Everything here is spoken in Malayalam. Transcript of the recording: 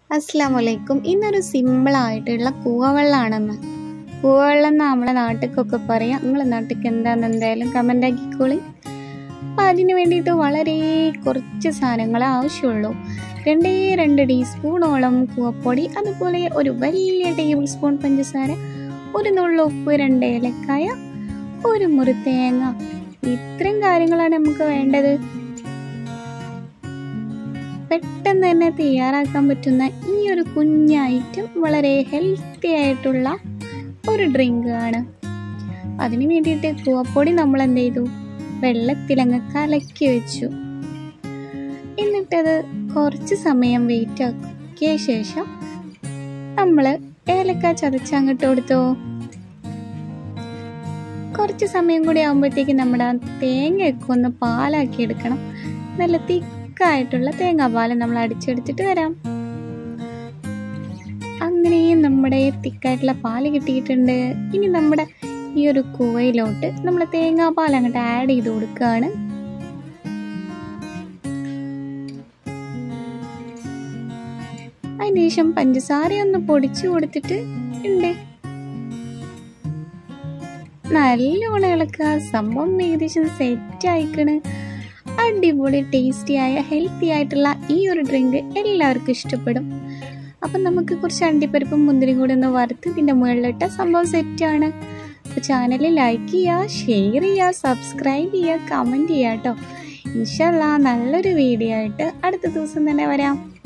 അസ്സാം വലൈക്കും ഇന്നൊരു സിമ്പിളായിട്ടുള്ള കൂവവെള്ളമാണെന്ന് കൂവവെള്ളം എന്ന് നമ്മളെ നാട്ടിലേക്കൊക്കെ പറയാം നിങ്ങളെ നാട്ടിലേക്ക് എന്താണെന്ന് എന്തായാലും കമൻ്റ് ആക്കിക്കോളി അപ്പം അതിന് വേണ്ടിയിട്ട് വളരെ കുറച്ച് സാധനങ്ങളെ ആവശ്യമുള്ളൂ രണ്ടേ രണ്ട് ടീസ്പൂണോളം കൂവപ്പൊടി അതുപോലെ ഒരു വലിയ ടേബിൾ സ്പൂൺ പഞ്ചസാര ഒരു നുള്ളു ഉപ്പ് രണ്ട് ഏലക്കായ ഒരു മുറി തേങ്ങ ഇത്രയും കാര്യങ്ങളാണ് നമുക്ക് വേണ്ടത് പെട്ടെന്ന് തന്നെ തയ്യാറാക്കാൻ പറ്റുന്ന ഈ ഒരു കുഞ്ഞ ഐറ്റം വളരെ ഹെൽത്തി ആയിട്ടുള്ള ഒരു ഡ്രിങ്ക് ആണ് അതിന് വേണ്ടിയിട്ട് കൂവപ്പൊടി നമ്മൾ എന്ത് ചെയ്തു വെള്ളത്തിലങ്ങ് കലക്കി വെച്ചു എന്നിട്ടത് കുറച്ച് സമയം വെയിറ്റ് ആക്കിയ ശേഷം നമ്മൾ ഏലക്ക ചതച്ച് അങ്ങോട്ട് കൊടുത്തു കുറച്ച് സമയം കൂടി ആകുമ്പോഴത്തേക്ക് നമ്മുടെ ആ തേങ്ങയൊക്കെ ഒന്ന് പാലാക്കി എടുക്കണം നല്ല തിക്കായിട്ടുള്ള തേങ്ങാപ്പാൽ നമ്മൾ അടിച്ചെടുത്തിട്ട് വരാം അങ്ങനെ നമ്മുടെ തിക്കായിട്ടുള്ള പാല് കിട്ടിയിട്ടുണ്ട് ഇനി നമ്മുടെ ഈ ഒരു കുവയിലോട്ട് നമ്മൾ തേങ്ങാപ്പാൽ അങ്ങോട്ട് ആഡ് ചെയ്ത് കൊടുക്കുകയാണ് അതിനുശേഷം പഞ്ചസാര ഒന്ന് പൊടിച്ചു കൊടുത്തിട്ട് ഉണ്ട് നല്ലോണം ഇളക്കുക സംഭവം ഏകദേശം സെറ്റ് ആയിക്കണ് അടിപൊളി ടേസ്റ്റി ആയ ഹെൽത്തി ആയിട്ടുള്ള ഈ ഒരു ഡ്രിങ്ക് എല്ലാവർക്കും ഇഷ്ടപ്പെടും അപ്പം നമുക്ക് കുറച്ച് അണ്ടിപ്പരിപ്പും മുന്തിരി കൂടി ഒന്ന് വറുത്ത് ഇതിൻ്റെ മുകളിലിട്ട സംഭവം സെറ്റാണ് അപ്പോൾ ചാനൽ ലൈക്ക് ചെയ്യുക ഷെയർ ചെയ്യുക സബ്സ്ക്രൈബ് ചെയ്യുക കമൻറ്റ് ചെയ്യുക കേട്ടോ ഇൻഷല്ല നല്ലൊരു വീഡിയോ ആയിട്ട് അടുത്ത ദിവസം തന്നെ വരാം